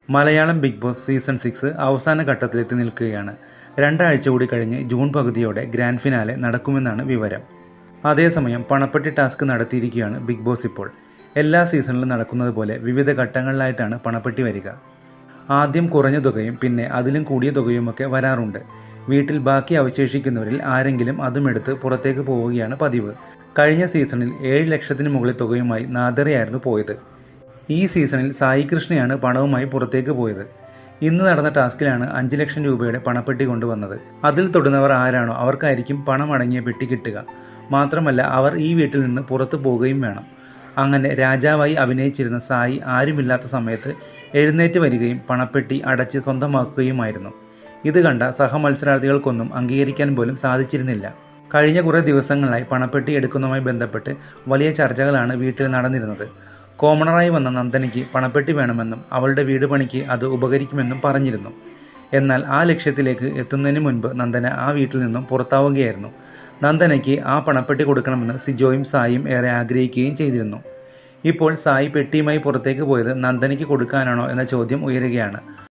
Malayalam big boss season six അവസാന ഘട്ടത്തിലെത്തി നിൽക്കുകയാണ് രണ്ടാഴ്ച കൂടി കഴിഞ്ഞ് ജൂൺ പകുതിയോടെ ഗ്രാൻഡ് ഫിനാലെ നടക്കുമെന്നാണ് വിവരം അതേസമയം പണപ്പെട്ടി ടാസ്ക് നടത്തിയിരിക്കുകയാണ് ബിഗ് ബോസ് ഇപ്പോൾ എല്ലാ സീസണിലും നടക്കുന്നത് പോലെ വിവിധ ഘട്ടങ്ങളിലായിട്ടാണ് പണപ്പെട്ടി വരിക ആദ്യം കുറഞ്ഞ തുകയും പിന്നെ അതിലും കൂടിയ തുകയുമൊക്കെ വരാറുണ്ട് വീട്ടിൽ ബാക്കി അവശേഷിക്കുന്നവരിൽ ആരെങ്കിലും അതും എടുത്ത് പുറത്തേക്ക് പോവുകയാണ് പതിവ് കഴിഞ്ഞ സീസണിൽ ഏഴ് ലക്ഷത്തിന് മുകളിൽ തുകയുമായി നാദറയായിരുന്നു പോയത് ഈ സീസണിൽ സായി കൃഷ്ണയാണ് പണവുമായി പുറത്തേക്ക് പോയത് ഇന്ന് നടന്ന ടാസ്കിലാണ് അഞ്ച് ലക്ഷം രൂപയുടെ പണപ്പെട്ടി കൊണ്ടുവന്നത് അതിൽ തൊടുന്നവർ ആരാണോ അവർക്കായിരിക്കും പണം അടങ്ങിയ പെട്ടി കിട്ടുക മാത്രമല്ല അവർ ഈ വീട്ടിൽ നിന്ന് പുറത്തു പോവുകയും വേണം അങ്ങനെ രാജാവായി അഭിനയിച്ചിരുന്ന സായി ആരുമില്ലാത്ത സമയത്ത് എഴുന്നേറ്റ് വരികയും പണപ്പെട്ടി അടച്ച് സ്വന്തമാക്കുകയുമായിരുന്നു ഇത് കണ്ട സഹമത്സരാർത്ഥികൾക്കൊന്നും അംഗീകരിക്കാൻ പോലും സാധിച്ചിരുന്നില്ല കഴിഞ്ഞ കുറേ ദിവസങ്ങളായി പണപ്പെട്ടി എടുക്കുന്നതുമായി ബന്ധപ്പെട്ട് വലിയ ചർച്ചകളാണ് വീട്ടിൽ നടന്നിരുന്നത് കോമണറായി വന്ന നന്ദനയ്ക്ക് പണപ്പെട്ടി വേണമെന്നും അവളുടെ വീട് പണിക്ക് അത് ഉപകരിക്കുമെന്നും പറഞ്ഞിരുന്നു എന്നാൽ ആ ലക്ഷ്യത്തിലേക്ക് എത്തുന്നതിന് മുൻപ് നന്ദന ആ വീട്ടിൽ നിന്നും പുറത്താവുകയായിരുന്നു നന്ദനയ്ക്ക് ആ പണപ്പെട്ടി കൊടുക്കണമെന്ന് സിജോയും സായിയും ഏറെ ആഗ്രഹിക്കുകയും ചെയ്തിരുന്നു ഇപ്പോൾ സായി പെട്ടിയുമായി പുറത്തേക്ക് പോയത് നന്ദനയ്ക്ക് കൊടുക്കാനാണോ എന്ന ചോദ്യം ഉയരുകയാണ്